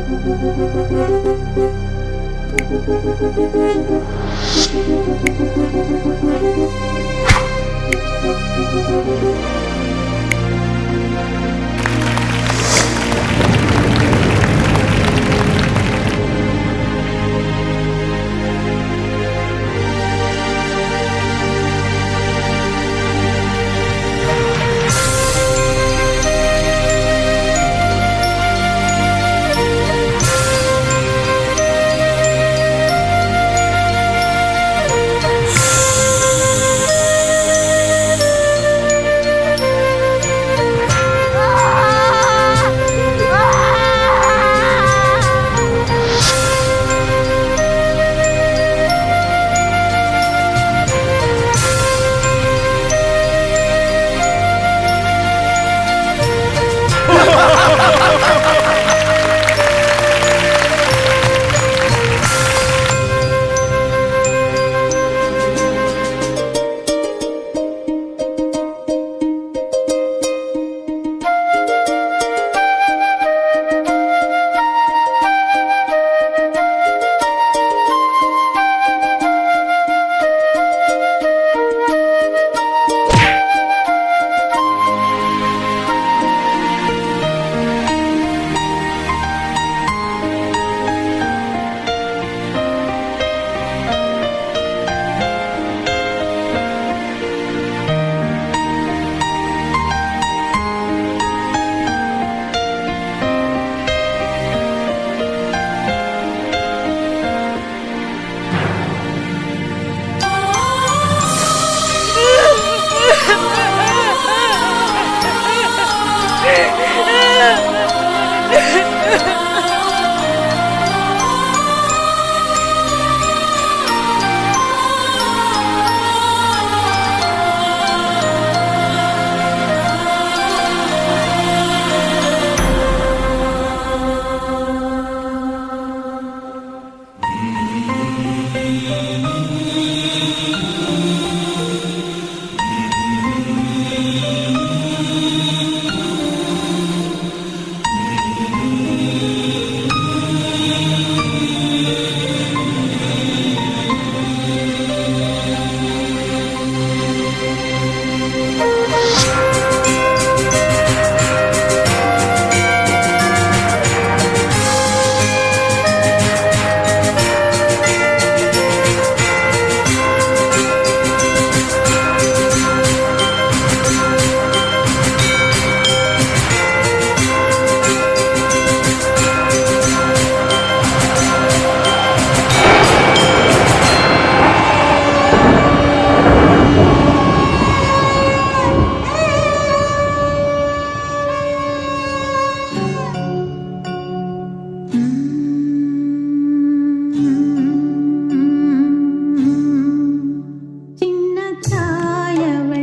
ചിന്നത്തായവൾ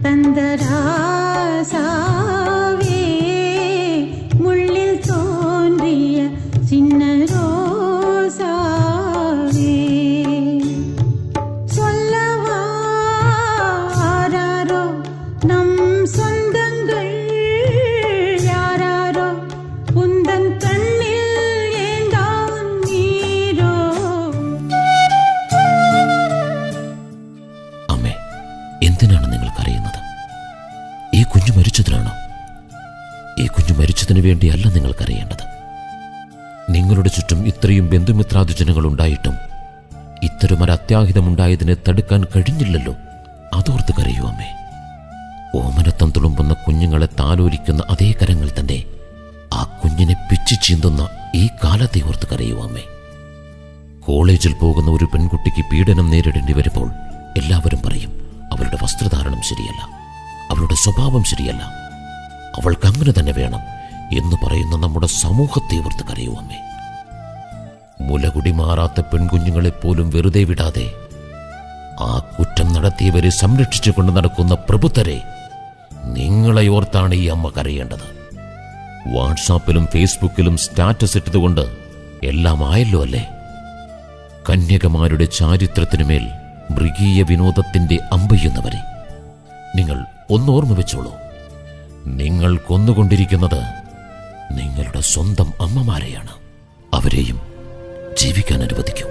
തന്തരാസാവേ മുള്ളിൽ തോன்றிய ചിന്ന ரோசாவே சொல்லவா ஆராரோ நம் சொந்தங்கள் யாராரோ உந்தன் கண்ணில் ஏந்தான் நீரோ അമ്മേ എന്തിനാണ് നിങ്ങൾ കരയുന്നത് ഈ കുഞ്ഞു മരിച്ചതിനാണോ ഈ കുഞ്ഞു മരിച്ചതിന് വേണ്ടിയല്ല നിങ്ങൾ കരയേണ്ടത് നിങ്ങളുടെ ചുറ്റും ഇത്രയും ബന്ധുമിത്രാദിജനങ്ങൾ ഉണ്ടായിട്ടും ഇത്തരമൊരു അത്യാഹിതമുണ്ടായതിനെ തടുക്കാൻ കഴിഞ്ഞില്ലല്ലോ അതോർത്ത് കരയൂ അമ്മേ ഓമനത്തം തുളുമ്പുന്ന കുഞ്ഞുങ്ങളെ താലോലിക്കുന്ന അതേ കരങ്ങൾ തന്നെ ആ കുഞ്ഞിനെ പിച്ചു ചീന്തുന്ന ഈ കാലത്തെ ഓർത്ത് കരയൂ അമ്മേ കോളേജിൽ പോകുന്ന ഒരു പെൺകുട്ടിക്ക് പീഡനം നേരിടേണ്ടി വരുമ്പോൾ എല്ലാവരും പറയും അവളുടെ വസ്ത്രധാരണം ശരിയല്ല അവളുടെ സ്വഭാവം ശരിയല്ല അവൾക്ക് അങ്ങനെ തന്നെ വേണം എന്ന് പറയുന്ന നമ്മുടെ സമൂഹത്തെ ഓർത്ത് കരയൂ അമ്മേ മുലകുടി മാറാത്ത പെൺകുഞ്ഞുങ്ങളെ പോലും വെറുതെ വിടാതെ ആ കുറ്റം നടത്തിയവരെ സംരക്ഷിച്ചുകൊണ്ട് നടക്കുന്ന പ്രബുദ്ധരെ നിങ്ങളെ ഓർത്താണ് ഈ അമ്മ കരയേണ്ടത് വാട്സാപ്പിലും ഫേസ്ബുക്കിലും സ്റ്റാറ്റസ് ഇട്ടതുകൊണ്ട് എല്ലാം ആയല്ലോ അല്ലേ കന്യകമാരുടെ ചാരിത്രത്തിനുമേൽ മൃഗീയ വിനോദത്തിന്റെ അമ്പയ്യുന്നവരെ നിങ്ങൾ ഒന്നോർമ്മ വെച്ചോളൂ നിങ്ങൾ കൊന്നുകൊണ്ടിരിക്കുന്നത് നിങ്ങളുടെ സ്വന്തം അമ്മമാരെയാണ് അവരെയും ജീവിക്കാൻ അനുവദിക്കൂ